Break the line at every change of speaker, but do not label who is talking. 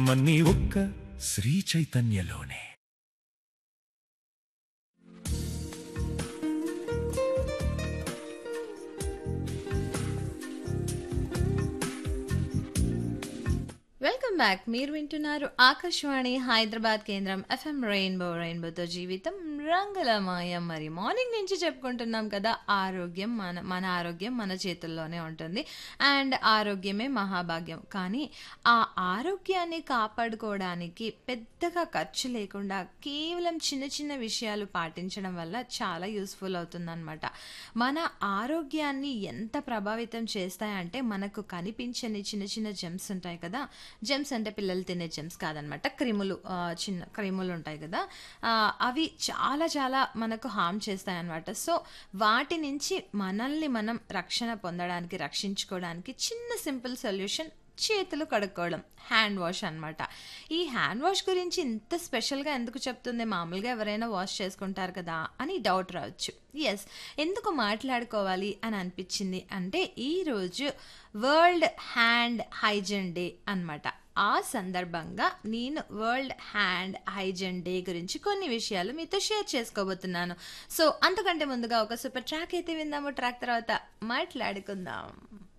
ఆనందమన్నీ ఒక్క Shri చైతన్యలోనే
welcome back మీరు వింటున్నారు ఆకాశవాణి హైదరాబాద్ కేంద్రం ఎఫ్ఎం రెయిన్బో రెయిన్బోతో జీవితం రంగులమయం మరి మార్నింగ్ నుంచి చెప్పుకుంటున్నాం కదా ఆరోగ్యం మన మన ఆరోగ్యం మన చేతుల్లోనే ఉంటుంది అండ్ ఆరోగ్యమే మహాభాగ్యం కానీ ఆ ఆరోగ్యాన్ని కాపాడుకోవడానికి పెద్దగా ఖర్చు లేకుండా కేవలం చిన్న చిన్న విషయాలు పాటించడం వల్ల చాలా యూస్ఫుల్ అవుతుందన్నమాట మన ఆరోగ్యాన్ని ఎంత ప్రభావితం చేస్తాయంటే మనకు కనిపించని చిన్న చిన్న జెమ్స్ ఉంటాయి కదా జెమ్స్ అంటే పిల్లలు తినే జెమ్స్ కాదనమాట క్రిములు ఆ, చిన్న క్రిములు ఉంటాయి కదా ఆ, అవి చాలా చాలా మనకు హామ్ చేస్తాయి అనమాట సో వాటి నుంచి మనల్ని మనం రక్షణ పొందడానికి రక్షించుకోవడానికి చిన్న సింపుల్ సొల్యూషన్ చేతులు కడుక్కోవడం హ్యాండ్ వాష్ అన్నమాట ఈ హ్యాండ్ వాష్ గురించి ఇంత స్పెషల్గా ఎందుకు చెప్తుంది మామూలుగా ఎవరైనా వాష్ చేసుకుంటారు కదా అని డౌట్ రావచ్చు ఎస్ ఎందుకు మాట్లాడుకోవాలి అని అనిపించింది అంటే ఈరోజు వరల్డ్ హ్యాండ్ హైజన్ డే అన్నమాట ఆ సందర్భంగా నేను వరల్డ్ హ్యాండ్ హైజన్ డే గురించి కొన్ని విషయాలు మీతో షేర్ చేసుకోబోతున్నాను సో అంతకంటే ముందుగా ఒక సూపర్ ట్రాక్ అయితే విందాము ట్రాక్ తర్వాత మాట్లాడుకుందాం